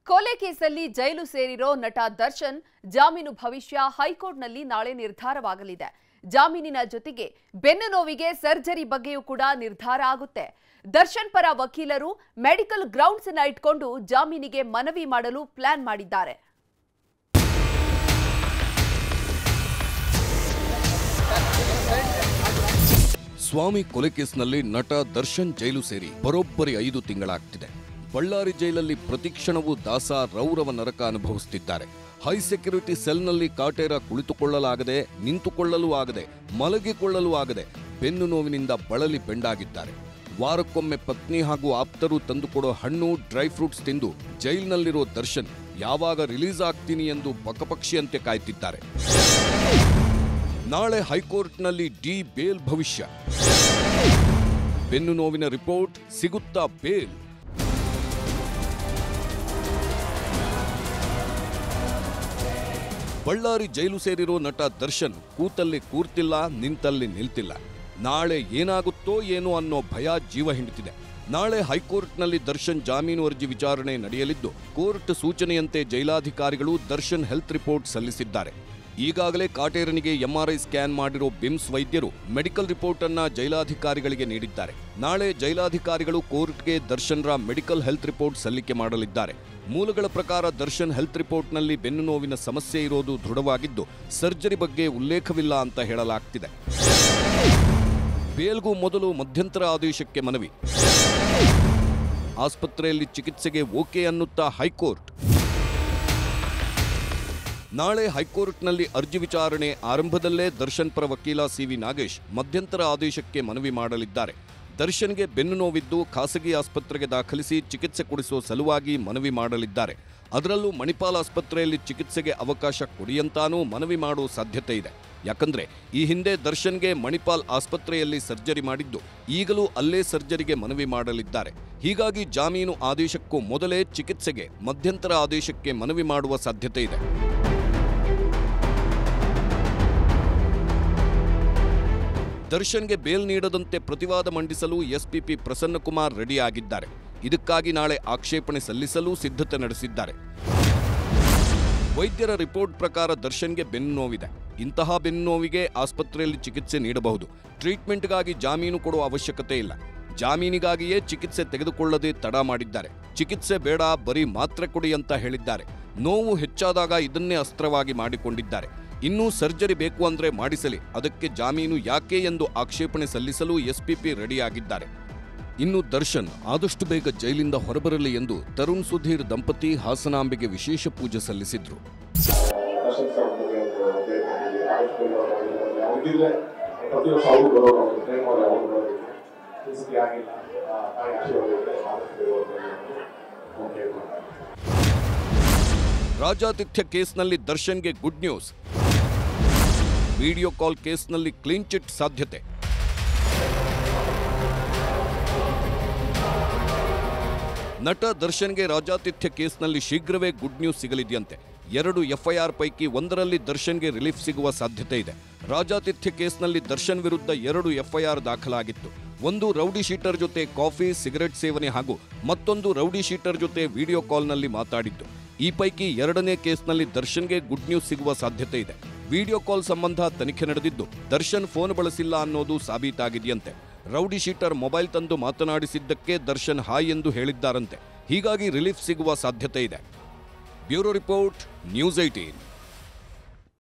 ಕೊಲೆ ಕೇಸಲ್ಲಿ ಜೈಲು ಸೇರಿರೋ ನಟ ದರ್ಶನ್ ಜಾಮೀನು ಭವಿಷ್ಯ ಹೈಕೋರ್ಟ್ನಲ್ಲಿ ನಾಳೆ ನಿರ್ಧಾರವಾಗಲಿದೆ ಜಾಮೀನಿನ ಜೊತೆಗೆ ಬೆನ್ನು ನೋವಿಗೆ ಸರ್ಜರಿ ಬಗ್ಗೆಯೂ ಕೂಡ ನಿರ್ಧಾರ ಆಗುತ್ತೆ ದರ್ಶನ್ ಪರ ವಕೀಲರು ಮೆಡಿಕಲ್ ಗ್ರೌಂಡ್ಸ್ ಅನ್ನ ಇಟ್ಕೊಂಡು ಜಾಮೀನಿಗೆ ಮನವಿ ಮಾಡಲು ಪ್ಲಾನ್ ಮಾಡಿದ್ದಾರೆ ಸ್ವಾಮಿ ಕೊಲೆ ಕೇಸ್ನಲ್ಲಿ ನಟ ದರ್ಶನ್ ಜೈಲು ಸೇರಿ ಬರೋಬ್ಬರಿ ಐದು ತಿಂಗಳಾಗ್ತಿದೆ ಬಳ್ಳಾರಿ ಜೈಲಲ್ಲಿ ಪ್ರತಿಕ್ಷಣವೂ ದಾಸ ರೌರವ ನರಕ ಅನುಭವಿಸುತ್ತಿದ್ದಾರೆ ಹೈ ಸೆಕ್ಯೂರಿಟಿ ಸೆಲ್ನಲ್ಲಿ ಕಾಟೇರ ಕುಳಿತುಕೊಳ್ಳಲಾಗದೆ ನಿಂತುಕೊಳ್ಳಲು ಆಗದೆ ಮಲಗಿಕೊಳ್ಳಲು ಆಗದೆ ಬೆನ್ನು ನೋವಿನಿಂದ ಬಳಲಿ ಬೆಂಡಾಗಿದ್ದಾರೆ ವಾರಕ್ಕೊಮ್ಮೆ ಪತ್ನಿ ಹಾಗೂ ಆಪ್ತರು ತಂದುಕೊಡೋ ಹಣ್ಣು ಡ್ರೈ ಫ್ರೂಟ್ಸ್ ತಿಂದು ಜೈಲಿನಲ್ಲಿರೋ ದರ್ಶನ್ ಯಾವಾಗ ರಿಲೀಸ್ ಆಗ್ತೀನಿ ಎಂದು ಪಕ್ಕಪಕ್ಷಿಯಂತೆ ಕಾಯ್ತಿದ್ದಾರೆ ನಾಳೆ ಹೈಕೋರ್ಟ್ನಲ್ಲಿ ಡಿ ಬೇಲ್ ಭವಿಷ್ಯ ಬೆನ್ನು ನೋವಿನ ರಿಪೋರ್ಟ್ ಸಿಗುತ್ತಾ ಬೇಲ್ ಬಳ್ಳಾರಿ ಜೈಲು ಸೇರಿರೋ ನಟ ದರ್ಶನ್ ಕೂತಲ್ಲಿ ಕೂರ್ತಿಲ್ಲ ನಿಂತಲ್ಲಿ ನಿಲ್ತಿಲ್ಲ ನಾಳೆ ಏನಾಗುತ್ತೋ ಏನೋ ಅನ್ನೋ ಭಯ ಜೀವ ಹಿಂಡುತ್ತಿದೆ ನಾಳೆ ಹೈಕೋರ್ಟ್ನಲ್ಲಿ ದರ್ಶನ್ ಜಾಮೀನು ಅರ್ಜಿ ವಿಚಾರಣೆ ನಡೆಯಲಿದ್ದು ಕೋರ್ಟ್ ಸೂಚನೆಯಂತೆ ಜೈಲಾಧಿಕಾರಿಗಳು ದರ್ಶನ್ ಹೆಲ್ತ್ ರಿಪೋರ್ಟ್ ಸಲ್ಲಿಸಿದ್ದಾರೆ ಈಗಾಗಲೇ ಕಾಟೇರನಿಗೆ ಎಂಆರ್ಐ ಸ್ಕ್ಯಾನ್ ಮಾಡಿರೋ ಬಿಮ್ಸ್ ವೈದ್ಯರು ಮೆಡಿಕಲ್ ರಿಪೋರ್ಟ್ ಅನ್ನ ಜೈಲಾಧಿಕಾರಿಗಳಿಗೆ ನೀಡಿದ್ದಾರೆ ನಾಳೆ ಜೈಲಾಧಿಕಾರಿಗಳು ಕೋರ್ಟ್ಗೆ ದರ್ಶನ್ರ ಮೆಡಿಕಲ್ ಹೆಲ್ತ್ ರಿಪೋರ್ಟ್ ಸಲ್ಲಿಕೆ ಮಾಡಲಿದ್ದಾರೆ ಮೂಲಗಳ ಪ್ರಕಾರ ದರ್ಶನ್ ಹೆಲ್ತ್ ರಿಪೋರ್ಟ್ನಲ್ಲಿ ಬೆನ್ನು ನೋವಿನ ಸಮಸ್ಯೆ ಇರೋದು ದೃಢವಾಗಿದ್ದು ಸರ್ಜರಿ ಬಗ್ಗೆ ಉಲ್ಲೇಖವಿಲ್ಲ ಅಂತ ಹೇಳಲಾಗ್ತಿದೆ ಬೇಲ್ಗೂ ಮೊದಲು ಮಧ್ಯಂತರ ಆದೇಶಕ್ಕೆ ಮನವಿ ಆಸ್ಪತ್ರೆಯಲ್ಲಿ ಚಿಕಿತ್ಸೆಗೆ ಓಕೆ ಅನ್ನುತ್ತಾ ಹೈಕೋರ್ಟ್ ನಾಳೆ ಹೈಕೋರ್ಟ್ನಲ್ಲಿ ಅರ್ಜಿ ವಿಚಾರಣೆ ಆರಂಭದಲ್ಲೇ ದರ್ಶನ್ ಪರ ವಕೀಲ ಸಿವಿ ನಾಗೇಶ್ ಮಧ್ಯಂತರ ಆದೇಶಕ್ಕೆ ಮನವಿ ಮಾಡಲಿದ್ದಾರೆ ದರ್ಶನ್ಗೆ ಬೆನ್ನು ನೋವಿದ್ದು ಖಾಸಗಿ ಆಸ್ಪತ್ರೆಗೆ ದಾಖಲಿಸಿ ಚಿಕಿತ್ಸೆ ಕೊಡಿಸುವ ಸಲುವಾಗಿ ಮನವಿ ಮಾಡಲಿದ್ದಾರೆ ಅದರಲ್ಲೂ ಮಣಿಪಾಲ್ ಆಸ್ಪತ್ರೆಯಲ್ಲಿ ಚಿಕಿತ್ಸೆಗೆ ಅವಕಾಶ ಕೊಡಿಯಂತಾನೂ ಮನವಿ ಮಾಡುವ ಸಾಧ್ಯತೆ ಇದೆ ಯಾಕಂದ್ರೆ ಈ ಹಿಂದೆ ದರ್ಶನ್ಗೆ ಮಣಿಪಾಲ್ ಆಸ್ಪತ್ರೆಯಲ್ಲಿ ಸರ್ಜರಿ ಮಾಡಿದ್ದು ಈಗಲೂ ಅಲ್ಲೇ ಸರ್ಜರಿಗೆ ಮನವಿ ಮಾಡಲಿದ್ದಾರೆ ಹೀಗಾಗಿ ಜಾಮೀನು ಆದೇಶಕ್ಕೂ ಮೊದಲೇ ಚಿಕಿತ್ಸೆಗೆ ಮಧ್ಯಂತರ ಆದೇಶಕ್ಕೆ ಮನವಿ ಮಾಡುವ ಸಾಧ್ಯತೆ ಇದೆ ದರ್ಶನ್ಗೆ ಬೇಲ್ ನೀಡದಂತೆ ಪ್ರತಿವಾದ ಮಂಡಿಸಲು ಎಸ್ಪಿಪಿ ಪ್ರಸನ್ನಕುಮಾರ್ ರೆಡಿಯಾಗಿದ್ದಾರೆ ಇದಕ್ಕಾಗಿ ನಾಳೆ ಆಕ್ಷೇಪಣೆ ಸಲ್ಲಿಸಲು ಸಿದ್ಧತೆ ನಡೆಸಿದ್ದಾರೆ ವೈದ್ಯರ ರಿಪೋರ್ಟ್ ಪ್ರಕಾರ ದರ್ಶನ್ಗೆ ಬೆನ್ನು ನೋವಿದೆ ಇಂತಹ ಬೆನ್ನು ನೋವಿಗೆ ಆಸ್ಪತ್ರೆಯಲ್ಲಿ ಚಿಕಿತ್ಸೆ ನೀಡಬಹುದು ಟ್ರೀಟ್ಮೆಂಟ್ಗಾಗಿ ಜಾಮೀನು ಕೊಡುವ ಅವಶ್ಯಕತೆ ಇಲ್ಲ ಜಾಮೀನಿಗಾಗಿಯೇ ಚಿಕಿತ್ಸೆ ತೆಗೆದುಕೊಳ್ಳದೆ ತಡ ಮಾಡಿದ್ದಾರೆ ಚಿಕಿತ್ಸೆ ಬೇಡ ಬರೀ ಮಾತ್ರೆ ಕೊಡಿ ಅಂತ ಹೇಳಿದ್ದಾರೆ ನೋವು ಹೆಚ್ಚಾದಾಗ ಇದನ್ನೇ ಅಸ್ತ್ರವಾಗಿ ಮಾಡಿಕೊಂಡಿದ್ದಾರೆ ಇನ್ನೂ ಸರ್ಜರಿ ಬೇಕು ಅಂದ್ರೆ ಮಾಡಿಸಲಿ ಅದಕ್ಕೆ ಜಾಮೀನು ಯಾಕೆ ಎಂದು ಆಕ್ಷೇಪಣೆ ಸಲ್ಲಿಸಲು ಎಸ್ಪಿಪಿ ರೆಡಿಯಾಗಿದ್ದಾರೆ ಇನ್ನು ದರ್ಶನ್ ಆದಷ್ಟು ಬೇಗ ಜೈಲಿಂದ ಹೊರಬರಲಿ ಎಂದು ತರುಣ್ ಸುಧೀರ್ ದಂಪತಿ ಹಾಸನಾಂಬೆಗೆ ವಿಶೇಷ ಪೂಜೆ ಸಲ್ಲಿಸಿದ್ರು ದರ್ಶನ್ ಸರ್ ಬಗ್ಗೆ ಒಂದು ಬೇಕಾಗಿದೆ ಆದಷ್ಟು ಬೇಗ ಅವ್ರು ಆಗಿರ್ಬೋದು. ಅವ್ರಿಗಿದ್ರೆ ಪ್ರತಿ ವರ್ಷ ಅವರು ಬರೋರು ಅವರು ಟ್ರೈನ್ ಮಾಡಿ ಅವರು ಬರೋದಕ್ಕೆ ಈ ಸತಿ ಆಗಿಲ್ಲ ಆ, ತಾಯಿ ಆಶೀರ್ವಾದ ಇದ್ರೆ ಆದಷ್ಟು ಬೇಗ ಅವ್ರು ಬರಲಿ ಅಂತ ನಾವು ಕೇಳ್ಕೊಳ್ತಾ ಇದ್ದೀವಿ. ರಾಜಾತಿಥ್ಯ ಕೇಸ್ನಲ್ಲಿ ದರ್ಶನ್ಗೆ ಗುಡ್ ನ್ಯೂಸ್ ವಿಡಿಯೋ ಕಾಲ್ ಕೇಸ್ನಲ್ಲಿ ಕ್ಲೀನ್ ಚಿಟ್ ಸಾಧ್ಯತೆ ನಟ ದರ್ಶನ್ಗೆ ರಾಜಾತಿಥ್ಯ ಕೇಸ್ನಲ್ಲಿ ಶೀಘ್ರವೇ ಗುಡ್ ನ್ಯೂಸ್ ಸಿಗಲಿದೆಯಂತೆ ಎರಡು ಎಫ್ಐಆರ್ ಪೈಕಿ ಒಂದರಲ್ಲಿ ದರ್ಶನ್ಗೆ ರಿಲೀಫ್ ಸಿಗುವ ಸಾಧ್ಯತೆ ಇದೆ ರಾಜಾತಿಥ್ಯ ಕೇಸ್ನಲ್ಲಿ ದರ್ಶನ್ ವಿರುದ್ಧ ಎರಡು ಎಫ್ಐಆರ್ ದಾಖಲಾಗಿತ್ತು ಒಂದು ರೌಡಿ ಶೀಟರ್ ಜೊತೆ ಕಾಫಿ ಸಿಗರೆಟ್ ಸೇವನೆ ಹಾಗೂ ಮತ್ತೊಂದು ರೌಡಿ ಶೀಟರ್ ಜೊತೆ ವಿಡಿಯೋ ಕಾಲ್ನಲ್ಲಿ ಮಾತಾಡಿದ್ದು ಈ ಪೈಕಿ ಎರಡನೇ ಕೇಸ್ನಲ್ಲಿ ದರ್ಶನ್ಗೆ ಗುಡ್ ನ್ಯೂಸ್ ಸಿಗುವ ಸಾಧ್ಯತೆ ಇದೆ ವಿಡಿಯೋ ಕಾಲ್ ಸಂಬಂಧ ತನಿಖೆ ನಡೆದಿದ್ದು ದರ್ಶನ್ ಫೋನ್ ಬಳಸಿಲ್ಲ ಅನ್ನೋದು ಸಾಬೀತಾಗಿದೆಯಂತೆ ರೌಡಿ ಶೀಟರ್ ಮೊಬೈಲ್ ತಂದು ಮಾತನಾಡಿಸಿದ್ದಕ್ಕೆ ದರ್ಶನ್ ಹಾಯ್ ಎಂದು ಹೇಳಿದ್ದಾರಂತೆ ಹೀಗಾಗಿ ರಿಲೀಫ್ ಸಿಗುವ ಸಾಧ್ಯತೆ ಇದೆ ಬ್ಯೂರೋ ರಿಪೋರ್ಟ್ ನ್ಯೂಸ್ ಏಟೀನ್